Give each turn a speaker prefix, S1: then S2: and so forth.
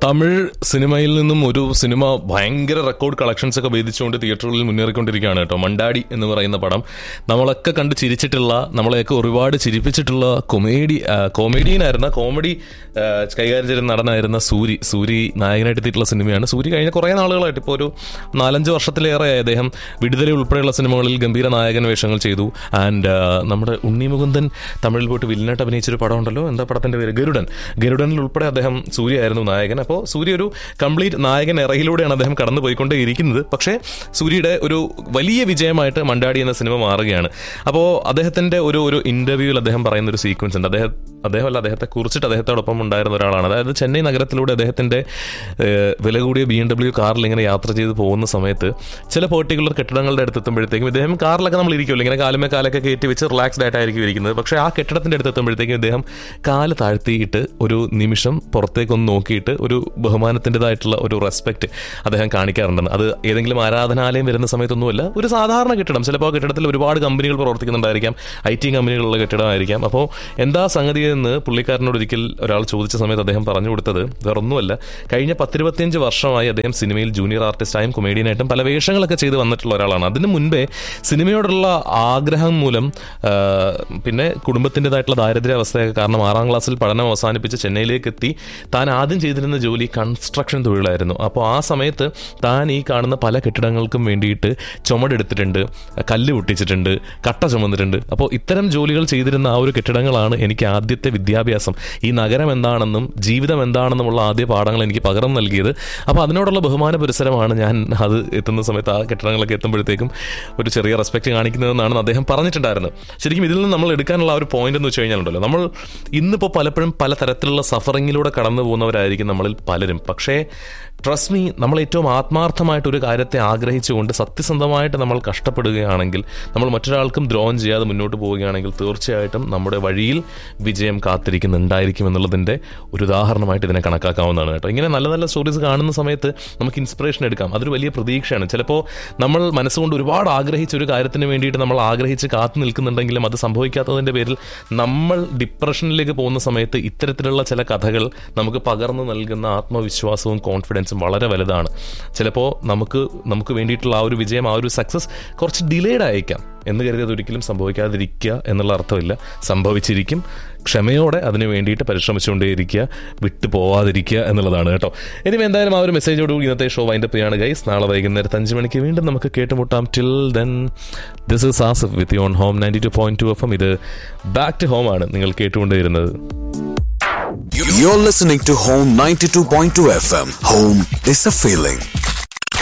S1: തമിഴ് സിനിമയിൽ നിന്നും ഒരു സിനിമ ഭയങ്കര റെക്കോർഡ് കളക്ഷൻസ് ഒക്കെ വേദിച്ചുകൊണ്ട് തിയേറ്ററുകളിൽ മുന്നേറിക്കൊണ്ടിരിക്കുകയാണ് കേട്ടോ മണ്ടാടി എന്ന് പറയുന്ന പടം നമ്മളൊക്കെ കണ്ട് ചിരിച്ചിട്ടുള്ള നമ്മളെയൊക്കെ ഒരുപാട് ചിരിപ്പിച്ചിട്ടുള്ള കൊമേഡി കോമേഡിയനായിരുന്ന കോമഡി ആ, കൈകാര്യം ചെയ്യുന്ന നടനായിരുന്ന സൂരി സൂരി നായകനായിട്ട് എത്തിയിട്ടുള്ള സിനിമയാണ് സൂരി കഴിഞ്ഞ കുറേ നാളുകളായിട്ട് ഇപ്പോൾ ഒരു നാലഞ്ച് വർഷത്തിലേറെയായി അദ്ദേഹം വിടുതല ഉൾപ്പെടെയുള്ള സിനിമകളിൽ ഗംഭീര നായകൻ വേഷങ്ങൾ ചെയ്തു ആൻഡ് നമ്മുടെ ഉണ്ണിമുകുന്ദൻ തമിഴിൽ പോയിട്ട് വില്ലനായിട്ട് അഭിനയിച്ചൊരു പടം ഉണ്ടല്ലോ എന്താ പടത്തിന്റെ പേര് ഗരുഡൻ ഗരുഡനിൽ ഉൾപ്പെടെ അദ്ദേഹം സൂര്യ ആയിരുന്നു നായകൻ അപ്പോൾ സൂര്യ ഒരു കംപ്ലീറ്റ് നായകൻ ഇറയിലൂടെയാണ് അദ്ദേഹം കടന്നു പോയിക്കൊണ്ടേ ഇരിക്കുന്നത് പക്ഷേ സൂര്യയുടെ ഒരു വലിയ വിജയമായിട്ട് മണ്ടാടി എന്ന സിനിമ മാറുകയാണ് അപ്പോൾ അദ്ദേഹത്തിന്റെ ഒരു ഒരു ഇന്റർവ്യൂവിൽ അദ്ദേഹം പറയുന്ന ഒരു സീക്വൻസ് ഉണ്ട് അദ്ദേഹം അദ്ദേഹമല്ല അദ്ദേഹത്തെ കുറിച്ചിട്ട് അദ്ദേഹത്തോടൊപ്പം ഉണ്ടായിരുന്ന ഒരാളാണ് അതായത് ചെന്നൈ നഗരത്തിലൂടെ അദ്ദേഹത്തിന്റെ ഏഹ്, വില കൂടിയ ബി എം ഡബ്ല്യു കാറിൽ ഇങ്ങനെ യാത്ര ചെയ്ത് പോകുന്ന സമയത്ത് ചില പെർട്ടിക്കുലർ കെട്ടിടങ്ങളുടെ അടുത്തെത്തുമ്പോഴത്തേക്കും ഇദ്ദേഹം കാറിലൊക്കെ നമ്മൾ ഇരിക്കുമല്ലോ ഇങ്ങനെ കാലുമേ കാലൊക്കെ കയറ്റി വെച്ച് റിലാക്സ്ഡ് ആയിട്ടായിരിക്കും ഇരിക്കുന്നത് പക്ഷേ ആ കെട്ടിടത്തിന്റെ അടുത്തെത്തുമ്പോഴത്തേക്കും ഇദ്ദേഹം കാല് താഴ്ത്തിയിട്ട് ഒരു നിമിഷം പുറത്തേക്കൊന്ന് നോക്കിയിട്ട് ഒരു ബഹുമാനത്തിൻ്റെതായിട്ടുള്ള ഒരു റെസ്പെക്ട് അദ്ദേഹം കാണിക്കാറുണ്ടെന്ന് അത് ഏതെങ്കിലും ആരാധനാലയം വരുന്ന സമയത്തൊന്നുമല്ല ഒരു സാധാരണ കെട്ടിടം ചിലപ്പോൾ ആ കെട്ടിടത്തിൽ ഒരുപാട് കമ്പനികൾ പ്രവർത്തിക്കുന്നുണ്ടായിരിക്കാം ഐ ടി കമ്പനികളുള്ള കെട്ടിടമായിരിക്കാം അപ്പോൾ എന്താ സംഗതി എന്ന് പുള്ളിക്കാരനോട് ഒരിക്കൽ ഒരാൾ ചോദിച്ച സമയത്ത് അദ്ദേഹം പറഞ്ഞു കൊടുത്തത് വേറൊന്നുമല്ല കഴിഞ്ഞ പത്തിരുപത്തിയഞ്ച് വർഷമായി അദ്ദേഹം സിനിമയിൽ ജൂനിയർ ആർട്ടിസ്റ്റായും കൊമേഡിയനായിട്ടും പല വേഷങ്ങളൊക്കെ ചെയ്ത് വന്നിട്ടുള്ള ഒരാളാണ് അതിന് മുൻപേ സിനിമയോടുള്ള ആഗ്രഹം മൂലം ആ, പിന്നെ കുടുംബത്തിൻ്റെതായിട്ടുള്ള ദാരിദ്ര്യാവസ്ഥയൊക്കെ കാരണം ആറാം ക്ലാസ്സിൽ പഠനം അവസാനിപ്പിച്ച് ചെന്നൈയിലേക്ക് എത്തി താൻ ആദ്യം ചെയ്തിരുന്ന ജോലി കൺസ്ട്രക്ഷൻ തൊഴിലായിരുന്നു അപ്പോൾ ആ സമയത്ത് താൻ ഈ കാണുന്ന പല കെട്ടിടങ്ങൾക്കും വേണ്ടിയിട്ട് ചുമടെടുത്തിട്ടുണ്ട് കല്ല് പൊട്ടിച്ചിട്ടുണ്ട് കട്ട ചുമന്നിട്ടുണ്ട് അപ്പോൾ ഇത്തരം ജോലികൾ ചെയ്തിരുന്ന ആ ഒരു കെട്ടിടങ്ങളാണ് എനിക്ക് ആദ്യത്തെ വിദ്യാഭ്യാസം ഈ നഗരം എന്താണെന്നും ജീവിതം എന്താണെന്നുമുള്ള ആദ്യ പാഠങ്ങൾ എനിക്ക് പകർന്നു നൽകിയത് അപ്പോൾ അതിനോടുള്ള ബഹുമാന പുരസരമാണ് ഞാൻ അത് എത്തുന്ന സമയത്ത് ആ കെട്ടിടങ്ങളൊക്കെ എത്തുമ്പോഴത്തേക്കും ഒരു ചെറിയ റെസ്പെക്ട് കാണിക്കുന്നതെന്നാണ് അദ്ദേഹം പറഞ്ഞിട്ടുണ്ടായിരുന്നത് ശരിക്കും ഇതിൽ നിന്ന് നമ്മൾ എടുക്കാനുള്ള ആ ഒരു പോയിന്റ് എന്ന് വെച്ച് കഴിഞ്ഞാലുണ്ടല്ലോ നമ്മൾ ഇന്നിപ്പോൾ പലപ്പോഴും പല തരത്തിലുള്ള സഫറിങ്ങിലൂടെ കടന്നു പോകുന്നവരായിരിക്കും നമ്മളിൽ പലരും പക്ഷേ ട്രസ്റ്റ് മീ നമ്മൾ ഏറ്റവും ആത്മാർത്ഥമായിട്ട് ഒരു കാര്യത്തെ ആഗ്രഹിച്ചുകൊണ്ട് സത്യസന്ധമായിട്ട് നമ്മൾ കഷ്ടപ്പെടുകയാണെങ്കിൽ നമ്മൾ മറ്റൊരാൾക്കും ദ്രോഹം ചെയ്യാതെ മുന്നോട്ട് പോവുകയാണെങ്കിൽ തീർച്ചയായിട്ടും നമ്മുടെ വഴിയിൽ വിജയം കാത്തിരിക്കുന്നുണ്ടായിരിക്കും എന്നുള്ളതിൻ്റെ ഒരു ഉദാഹരണമായിട്ട് ഇതിനെ കണക്കാക്കാവുന്നതാണ് കേട്ടോ ഇങ്ങനെ നല്ല നല്ല സ്റ്റോറീസ് കാണുന്ന സമയത്ത് നമുക്ക് ഇൻസ്പിറേഷൻ എടുക്കാം അതൊരു വലിയ പ്രതീക്ഷയാണ് ചിലപ്പോൾ നമ്മൾ മനസ്സുകൊണ്ട് ഒരുപാട് ആഗ്രഹിച്ച ഒരു കാര്യത്തിന് വേണ്ടിയിട്ട് നമ്മൾ ആഗ്രഹിച്ച് കാത്തു നിൽക്കുന്നുണ്ടെങ്കിലും അത് സംഭവിക്കാത്തതിൻ്റെ പേരിൽ നമ്മൾ ഡിപ്രഷനിലേക്ക് പോകുന്ന സമയത്ത് ഇത്തരത്തിലുള്ള ചില കഥകൾ നമുക്ക് പകർന്നു നൽകുന്ന ആത്മവിശ്വാസവും കോൺഫിഡൻസും വളരെ വലുതാണ് ചിലപ്പോൾ നമുക്ക് നമുക്ക് വേണ്ടിയിട്ടുള്ള ആ ഒരു വിജയം ആ ഒരു സക്സസ് കുറച്ച് ഡിലേഡ് ആയേക്കാം എന്ന് കരുതി അതൊരിക്കലും സംഭവിക്കാതിരിക്കുക എന്നുള്ള അർത്ഥമില്ല സംഭവിച്ചിരിക്കും ക്ഷമയോടെ അതിന് വേണ്ടിയിട്ട് പരിശ്രമിച്ചുകൊണ്ടേയിരിക്കുക വിട്ടു പോവാതിരിക്കുക എന്നുള്ളതാണ് കേട്ടോ ഇനി എന്തായാലും ആ ഒരു മെസ്സേജോടുകൂടി ഇന്നത്തെ ഷോ വൈൻഡപ്പ് ചെയ്യാണ് ഗൈസ് നാളെ വൈകുന്നേരത്ത് അഞ്ച് മണിക്ക് വീണ്ടും നമുക്ക് കേട്ടുമുട്ടാം till then this is Asif with your home ninety two point two F M ഇത് ബാക്ക് ടു ഹോം ആണ് നിങ്ങൾ കേട്ടുകൊണ്ടേയിരുന്നത്
S2: You're listening to Home 92.2 FM. Home is a feeling.